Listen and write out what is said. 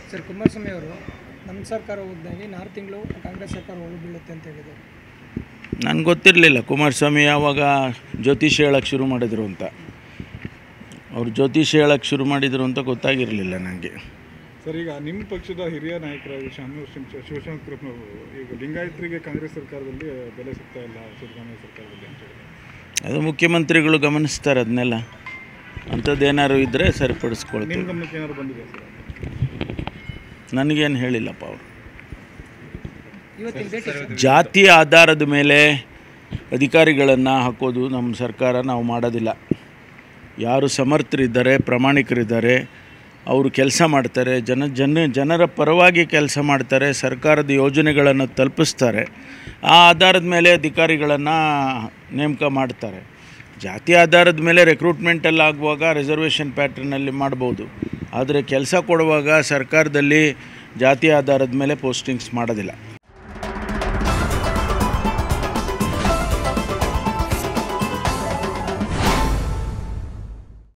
sir Kumaraswamy ಅವರು ನಮ್ಮ ಸರ್ಕಾರ ಹೋಗ್ದಾಗೆ ನಾರು ತಿಂಗಳು ಕಾಂಗ್ರೆಸ್ ಸರ್ಕಾರ ಒಳಗೆ ಬೀಳುತ್ತೆ ಅಂತ ಹೇಳಿದ್ದಾರೆ ನನಗೆ ಗೊತ್ತಿರಲಿಲ್ಲ ಕುಮಾರಸ್ವಾಮಿ ಯಾವಾಗ ಜ್ಯೋತಿಷ ಹೇಳೋಕ್ಕೆ ಶುರು ಮಾಡಿದ್ರು ಅಂತ ಅವ್ರು ಜ್ಯೋತಿಷ ಹೇಳೋಕ್ಕೆ ಶುರು ಮಾಡಿದರು ಅಂತ ಗೊತ್ತಾಗಿರಲಿಲ್ಲ ನನಗೆ ಸರ್ ಈಗ ನಿಮ್ಮ ಪಕ್ಷದ ಹಿರಿಯ ನಾಯಕರಾಗಿ ಶಾಮನೂರ್ ಶಿವಶಂಕರಪ್ಪನವರು ಈಗ ಲಿಂಗಾಯತರಿಗೆ ಕಾಂಗ್ರೆಸ್ ಸರ್ಕಾರದಲ್ಲಿ ಬೆಲೆ ಸಿಗ್ತಾ ಇಲ್ಲ ಸಿದ್ದರಾಮಯ್ಯ ಸರ್ಕಾರದಲ್ಲಿ ಅಂತ ಹೇಳಿ ಅದು ಮುಖ್ಯಮಂತ್ರಿಗಳು ಗಮನಿಸ್ತಾರೆ ಅದನ್ನೆಲ್ಲ ಅಂಥದ್ದೇನಾದ್ರು ಇದ್ದರೆ ನಿಮ್ಮ ಸರಿಪಡಿಸ್ಕೊಳ್ತೀವಿ ಗಮನಕ್ಕೆ ಏನಾದ್ರು ಬಂದಿದೆ ಸರ್ ನನಗೇನು ಹೇಳಿಲ್ಲಪ್ಪ ಅವರು ಇವತ್ತಿನ ಭೇಟಿ ಜಾತಿ ಆಧಾರದ ಮೇಲೆ ಅಧಿಕಾರಿಗಳನ್ನು ಹಾಕೋದು ನಮ್ಮ ಸರ್ಕಾರ ನಾವು ಮಾಡೋದಿಲ್ಲ ಯಾರು ಸಮರ್ಥರಿದ್ದಾರೆ ಪ್ರಾಮಾಣಿಕರಿದ್ದಾರೆ ಅವರು ಕೆಲಸ ಮಾಡ್ತಾರೆ ಜನ ಜನ ಜನರ ಪರವಾಗಿ ಕೆಲಸ ಮಾಡ್ತಾರೆ ಸರ್ಕಾರದ ಯೋಜನೆಗಳನ್ನು ತಲುಪಿಸ್ತಾರೆ ಆ ಆಧಾರದ ಮೇಲೆ ಅಧಿಕಾರಿಗಳನ್ನು ನೇಮಕ ಮಾಡ್ತಾರೆ ಜಾತಿ ಆಧಾರದ ಮೇಲೆ ರೆಕ್ರೂಟ್ಮೆಂಟಲ್ಲಿ ಆಗುವಾಗ ರಿಸರ್ವೇಷನ್ ಪ್ಯಾಟ್ರನಲ್ಲಿ ಮಾಡ್ಬೋದು ಆದರೆ ಕೆಲಸ ಕೊಡುವಾಗ ಸರ್ಕಾರದಲ್ಲಿ ಜಾತಿ ಆಧಾರದ ಮೇಲೆ ಪೋಸ್ಟಿಂಗ್ಸ್ ಮಾಡೋದಿಲ್ಲ